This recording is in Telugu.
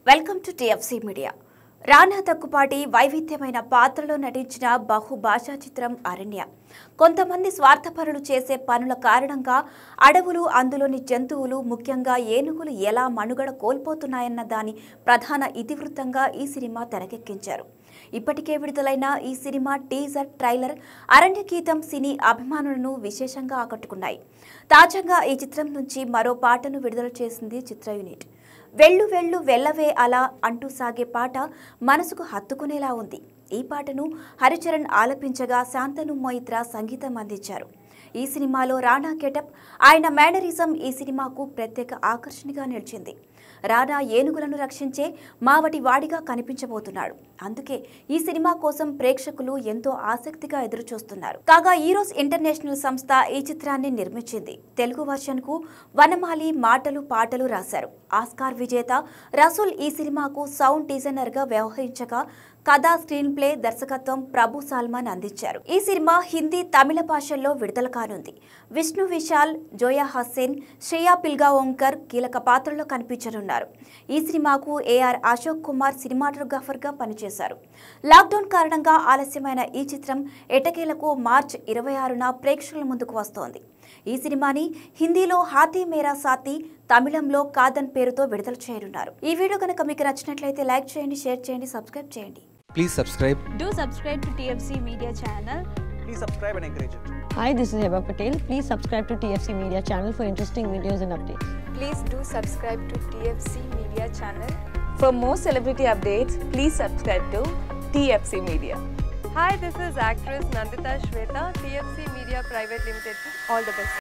Welcome to TFC media Rana Daggubati వైవిధ్యమైన పాత్రలో నటించిన బహుభాషా చిత్రం అరణ్య కొంతమంది స్వార్థపరులు చేసే పనుల కారణంగా అడవులు అందులోని జంతువులు ముఖ్యంగా ఏనుగులు ఎలా మనుగడ కోల్పోతున్నాయన్న దాని ప్రధాన ఇతివృత్తంగా ఈ సినిమా తెరకెక్కించారు ఇప్పటికే విడుదలైన ఈ సినిమా టీజర్ ట్రైలర్ అరణ్య గీతం సినీ అభిమానులను విశేషంగా ఆకట్టుకున్నాయి తాజాగా ఈ చిత్రం నుంచి మరో పాటను విడుదల చేసింది చిత్ర యూనిట్ వెళ్ళు వెళ్ళు వెళ్ళవే అలా అంటూ సాగే పాట మనసుకు హత్తుకునేలా ఉంది ఈ పాటను హరిచరణ్ ఆలపించగా శాంతను మొయిత్రా సంగీతం అందించారు ఈ సినిమాలో రానా గెటప్ ఆయన మేనరిజం ఈ సినిమాకు ప్రత్యేక ఆకర్షణగా నిలిచింది రానా ఏనుగులను రక్షించే మావటి వాడిగా కనిపించబోతున్నాడు అందుకే ఈ సినిమా కోసం ప్రేక్షకులు ఎంతో ఆసక్తిగా ఎదురుచూస్తున్నారు కాగా ఈరోస్ ఇంటర్నేషనల్ సంస్థ ఈ చిత్రాన్ని నిర్మించింది తెలుగు వర్షన్ కు వనమాలి మాటలు పాటలు రాశారు ఆస్కార్ విజేత రసూల్ ఈ సినిమాకు సౌండ్ డిజైనర్ గా వ్యవహరించగా కథా స్క్రీన్ ప్లే దర్శకత్వం ప్రభు సల్మాన్ అందించారు ఈ సినిమా హిందీ తమిళ భాషల్లో విడుదల కానుంది విష్ణు విశాల్ జోయా హస్సేన్ శ్రేయా పిల్గా ఓంకర్ కీలక పాత్రలో కనిపించనున్నారు ఈ సినిమాకు ఏఆర్ అశోక్ కుమార్ సినిమాటోగ్రాఫర్ గా పనిచేశారు లాక్డౌన్ కారణంగా ఆలస్యమైన ఈ చిత్రం ఎటకేలకు మార్చ్ ఇరవై ఆరున ప్రేక్షకుల ముందుకు వస్తోంది ఈ సినిమాని హిందీలో హాతీ మేరా సాతి తమిళంలో కాదన్ పేరుతో విడుదల చేయనున్నారు ఈ వీడియో కనుక మీకు నచ్చినట్లయితే లైక్ చేయండి షేర్ చేయండి సబ్స్క్రైబ్ చేయండి Please subscribe. Do subscribe to TFC Media channel. please subscribe and encourage it. Hi, this is Heba Patel. Please subscribe to TFC Media channel for interesting videos and updates. Please do subscribe to TFC Media channel. For more celebrity updates, please subscribe to TFC Media. Hi, this is actress Nandita Shweta, TFC Media Private Limited. All the best.